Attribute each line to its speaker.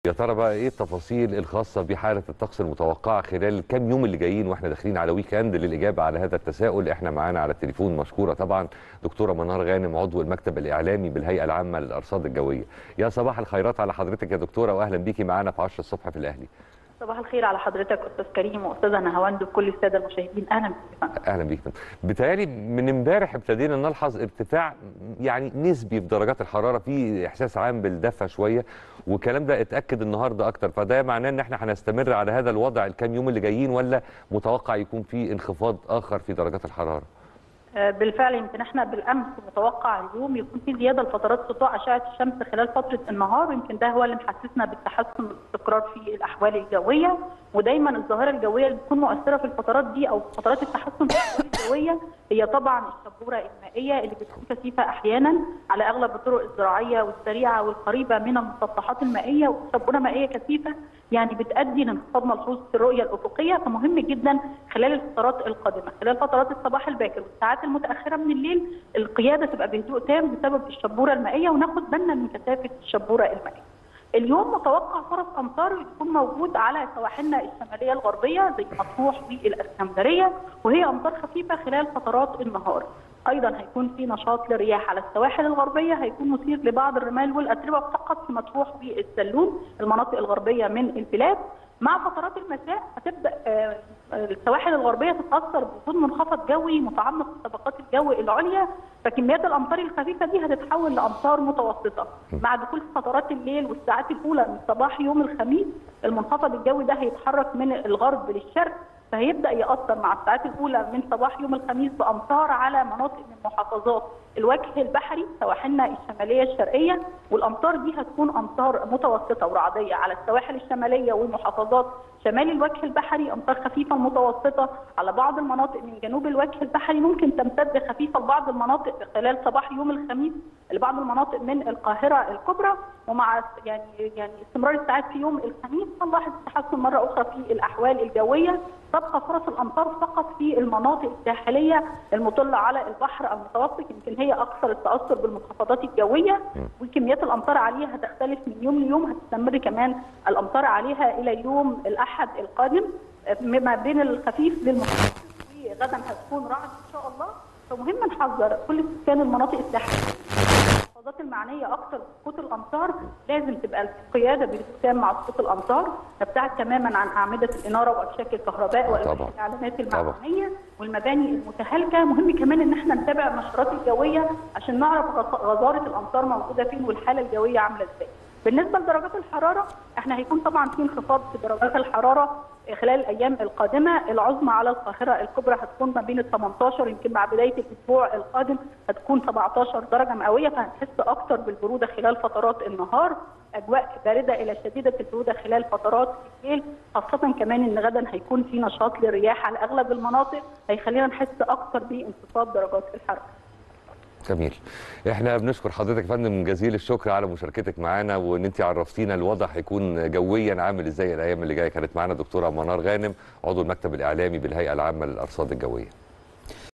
Speaker 1: يا ترى بقى ايه التفاصيل الخاصه بحاله الطقس المتوقعه خلال الكام يوم اللي جايين واحنا داخلين على ويك اند للاجابه على هذا التساؤل احنا معانا على التليفون مشكوره طبعا دكتوره منار غانم عضو المكتب الاعلامي بالهيئه العامه للارصاد الجويه يا صباح الخيرات على حضرتك يا دكتوره واهلا بيكي معانا في 10 الصبح في الاهلي
Speaker 2: صباح الخير على حضرتك استاذ كريم واستاذه نهاوند وكل الساده المشاهدين اهلا بكم
Speaker 1: اهلا بيك بتهيألي من امبارح ابتدينا نلحظ ارتفاع يعني نسبي في درجات الحراره في احساس عام بالدفى شويه والكلام ده اتاكد النهارده اكتر فده معناه ان احنا هنستمر على هذا الوضع الكام يوم اللي جايين ولا متوقع يكون في انخفاض اخر في درجات الحراره
Speaker 2: بالفعل يمكن احنا بالامس متوقع اليوم يكون في زياده لفترات سطوع اشعه الشمس خلال فتره النهار يمكن ده هو اللي محسسنا بالتحسن والاستقرار في الاحوال الجويه ودايما الظاهره الجويه اللي بتكون مؤثره في الفترات دي او فترات التحسن في الاحوال الجويه هي طبعا الشبوره المائيه اللي بتكون كثيفه احيانا على اغلب الطرق الزراعيه والسريعه والقريبه من المسطحات المائيه وشبوره مائيه كثيفه يعني بتؤدي لانخفاض ملحوظ في الرؤيه الافقيه فمهم جدا خلال الفترات القادمه خلال فترات الصباح الباكر والساعات المتاخره من الليل القياده تبقى بهدوء تام بسبب الشبوره المائيه وناخد بالنا من كثافه الشبوره المائيه. اليوم متوقع فرص امطار تكون موجود على سواحلنا الشماليه الغربيه زي مطروح والاسكندريه وهي امطار خفيفه خلال فترات النهار. ايضا هيكون في نشاط للرياح على السواحل الغربيه هيكون مثير لبعض الرمال والاتربه فقط في مطروح والسلوم المناطق الغربيه من البلاد مع فترات المساء هتبدا السواحل الغربيه تتاثر بوجود منخفض جوي متعمق في طبقات الجو العليا فكميات الامطار الخفيفه دي هتتحول لامطار متوسطه مع دخول فترات الليل والساعات الاولى من صباح يوم الخميس المنخفض الجوي ده هيتحرك من الغرب للشرق فهيبدا ياثر مع الساعات الاولى من صباح يوم الخميس بامطار على مناطق من محافظات الوجه البحري سواحلنا الشماليه الشرقيه والامطار دي هتكون امطار متوسطه ورعديه على السواحل الشماليه ومحافظات شمال الوجه البحري امطار خفيفه متوسطه على بعض المناطق من جنوب الوجه البحري ممكن تمتد خفيفه لبعض المناطق خلال صباح يوم الخميس لبعض المناطق من القاهره الكبرى ومع يعني يعني استمرار الساعات في يوم الخميس هنلاحظ تحسن مره اخرى في الاحوال الجويه تبقى فرص الامطار فقط في المناطق الساحليه المطله على البحر المتوسط يمكن هي اكثر التاثر بالمنخفضات الجويه وكميات الامطار عليها هتختلف من يوم ليوم هتستمر كمان الامطار عليها الى يوم الاحد القادم ما بين الخفيف للمتوسط وغدا هتكون رعد ان شاء الله فمهم نحذر كل سكان المناطق الساحليه المحافظات المعنيه اكثر بسقوط الامطار لازم تبقى القياده بهدوء مع سقوط الامطار نبتعد تماما عن اعمده الاناره واشباك الكهرباء والاعلانات المعنيه والمباني المتهالكه مهم كمان ان احنا نتابع النشرات الجويه عشان نعرف غزاره الامطار موجوده فين والحاله الجويه عامله ازاي بالنسبه لدرجات الحراره احنا هيكون طبعا في انخفاض في درجات الحراره خلال الايام القادمه العظمى على القاهره الكبرى هتكون ما بين ال 18 يمكن مع بدايه الاسبوع القادم هتكون 17 درجه مئويه فهنحس اكتر بالبروده خلال فترات النهار اجواء بارده الى شديده البروده خلال فترات الليل خاصه كمان ان غدا هيكون في نشاط للرياح على اغلب المناطق هيخلينا نحس اكتر بانخفاض درجات الحراره
Speaker 1: جميل احنا بنشكر حضرتك يا فندم جزيل الشكر على مشاركتك معانا وان انت عرفتينا الوضع هيكون جويا عامل ازاي الايام اللي جايه كانت معانا دكتوره منار غانم عضو المكتب الاعلامي بالهيئه العامه للارصاد الجويه